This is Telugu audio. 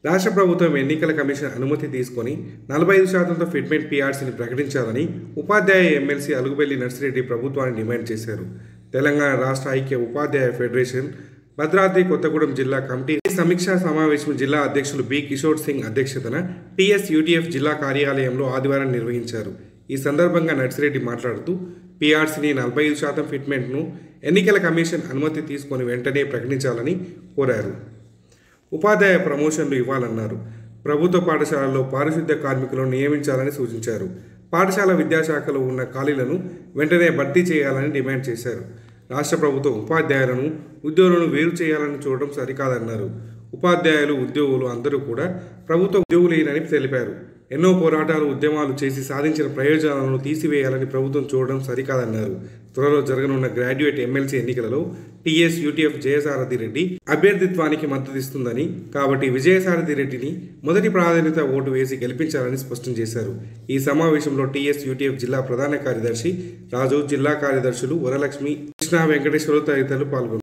రాష్ట్ర ప్రభుత్వం ఎన్నికల కమిషన్ అనుమతి తీసుకొని నలభై ఐదు శాతంతో ఫిట్మెంట్ పీఆర్సీని ప్రకటించాలని ఉపాధ్యాయ ఎమ్మెల్సీ అలుగుబెల్లి నర్సిరెడ్డి ప్రభుత్వాన్ని డిమాండ్ చేశారు తెలంగాణ రాష్ట్ర ఐక్య ఉపాధ్యాయ ఫెడరేషన్ భద్రాద్రి కొత్తగూడెం జిల్లా కమిటీ సమీక్షా సమావేశం జిల్లా అధ్యక్షులు బి కిషోర్ సింగ్ అధ్యక్షతన టీఎస్ యూటీఎఫ్ జిల్లా కార్యాలయంలో ఆదివారం నిర్వహించారు ఈ సందర్భంగా నర్సిరెడ్డి మాట్లాడుతూ పీఆర్సీని నలభై ఐదు శాతం ఫిట్మెంట్ను ఎన్నికల కమిషన్ అనుమతి తీసుకొని వెంటనే ప్రకటించాలని కోరారు ఉపాధ్యాయ ప్రమోషన్లు ఇవ్వాలన్నారు ప్రభుత్వ పాఠశాలల్లో పారిశుద్ధ్య కార్మికులను నియమించాలని సూచించారు పాఠశాల విద్యాశాఖలో ఉన్న ఖాళీలను వెంటనే భర్తీ చేయాలని డిమాండ్ చేశారు రాష్ట్ర ప్రభుత్వం ఉపాధ్యాయులను ఉద్యోగులను వేరు చేయాలని చూడడం సరికాదన్నారు ఉపాధ్యాయులు ఉద్యోగులు అందరూ కూడా ప్రభుత్వ ఉద్యోగులేనని తెలిపారు ఎన్నో పోరాటాలు ఉద్యమాలు చేసి సాధించిన ప్రయోజనాలను తీసివేయాలని ప్రభుత్వం చూడడం సరికాదన్నారు త్వరలో జరగనున్న గ్రాడ్యుయేట్ ఎమ్మెల్సీ ఎన్నికలలో టీఎస్ యూటీఎఫ్ జయసారథి రెడ్డి అభ్యర్థిత్వానికి మద్దతిస్తుందని కాబట్టి విజయసారథి రెడ్డిని మొదటి ప్రాధాన్యత ఓటు వేసి గెలిపించాలని స్పష్టం చేశారు ఈ సమావేశంలో టీఎస్ యూటీఎఫ్ జిల్లా ప్రధాన కార్యదర్శి రాజు జిల్లా కార్యదర్శులు వరలక్ష్మి కృష్ణ వెంకటేశ్వరు తదితరులు పాల్గొన్నారు